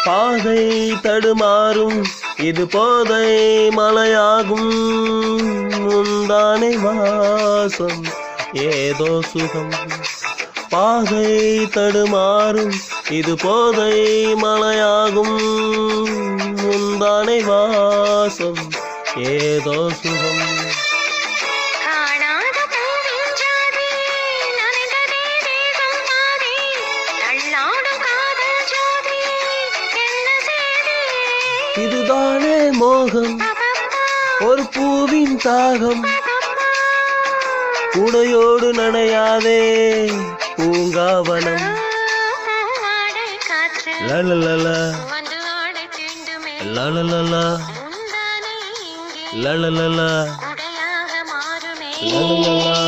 பாதை தடுமாறும் இது போதை மலையாகும் முந்தானை வாசம் ஏதோ சுகம் பாதை தடுமாறும் இது போதை மலையாகும் முந்தானை வாசம் ஏதோ சுகம் காணாத பூவின் ஜாதி நனைந்ததே தேகம் பாதி தள்ளாடும் காதல் ஜோதி என்ன செய்தி இதுதானே மோகம் ஒரு பூவின் தாகம் குடையோடு நனையாதே பூங்காவனம் ஆடை காற்று லலலல வந்து ஆடை தீண்டுமே லலலல முந்தானை இங்கே லலலல உடையாக மாறுமே லலலல